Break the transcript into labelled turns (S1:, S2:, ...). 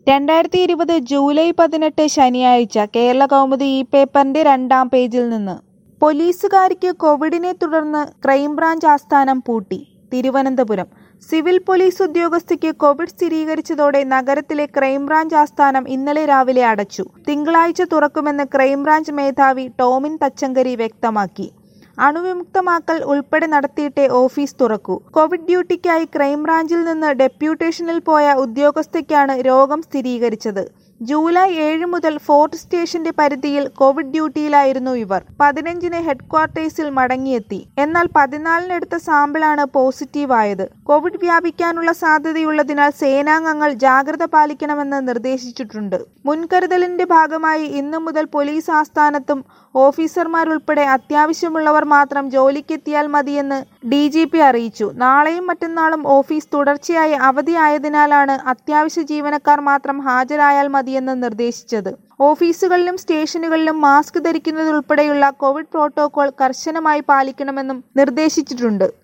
S1: രണ്ടായിരത്തി ഇരുപത് ജൂലൈ പതിനെട്ട് ശനിയാഴ്ച കേരള കൗമുദി ഈ പേപ്പറിന്റെ രണ്ടാം പേജിൽ നിന്ന് പോലീസുകാരിക്ക് കോവിഡിനെ തുടർന്ന് ക്രൈംബ്രാഞ്ച് ആസ്ഥാനം പൂട്ടി തിരുവനന്തപുരം സിവിൽ പോലീസ് ഉദ്യോഗസ്ഥയ്ക്ക് കോവിഡ് സ്ഥിരീകരിച്ചതോടെ നഗരത്തിലെ ക്രൈംബ്രാഞ്ച് ആസ്ഥാനം ഇന്നലെ രാവിലെ അടച്ചു തിങ്കളാഴ്ച തുറക്കുമെന്ന് ക്രൈംബ്രാഞ്ച് മേധാവി ടോമിൻ തച്ചങ്കരി വ്യക്തമാക്കി അണുവിമുക്തമാക്കൽ ഉൾപ്പെടെ നടത്തിയിട്ടേ ഓഫീസ് തുറക്കൂ കോവിഡ് ഡ്യൂട്ടിക്കായി ക്രൈംബ്രാഞ്ചിൽ നിന്ന് ഡെപ്യൂട്ടേഷനിൽ പോയ ഉദ്യോഗസ്ഥയ്ക്കാണ് രോഗം സ്ഥിരീകരിച്ചത് ജൂലൈ ഏഴ് മുതൽ ഫോർട്ട് സ്റ്റേഷന്റെ പരിധിയിൽ കോവിഡ് ഡ്യൂട്ടിയിലായിരുന്നു ഇവർ പതിനഞ്ചിന് ഹെഡ്ക്വാർട്ടേഴ്സിൽ മടങ്ങിയെത്തി എന്നാൽ പതിനാലിനെടുത്ത സാമ്പിളാണ് പോസിറ്റീവ് ആയത് കോവിഡ് വ്യാപിക്കാനുള്ള സാധ്യതയുള്ളതിനാൽ സേനാംഗങ്ങൾ ജാഗ്രത പാലിക്കണമെന്ന് നിർദ്ദേശിച്ചിട്ടുണ്ട് മുൻകരുതലിന്റെ ഭാഗമായി ഇന്നു മുതൽ പോലീസ് ആസ്ഥാനത്തും ഓഫീസർമാരുൾപ്പെടെ അത്യാവശ്യമുള്ളവർ മാത്രം ജോലിക്കെത്തിയാൽ മതിയെന്ന് ഡി ജി പി അറിയിച്ചു നാളെയും മറ്റന്നാളും ഓഫീസ് തുടർച്ചയായി അവധിയായതിനാലാണ് അത്യാവശ്യ ജീവനക്കാർ മാത്രം ഹാജരായാൽ മതിയെന്ന് നിർദ്ദേശിച്ചത് ഓഫീസുകളിലും സ്റ്റേഷനുകളിലും മാസ്ക് ധരിക്കുന്നതുൾപ്പെടെയുള്ള കോവിഡ് പ്രോട്ടോകോൾ കർശനമായി പാലിക്കണമെന്നും നിർദ്ദേശിച്ചിട്ടുണ്ട്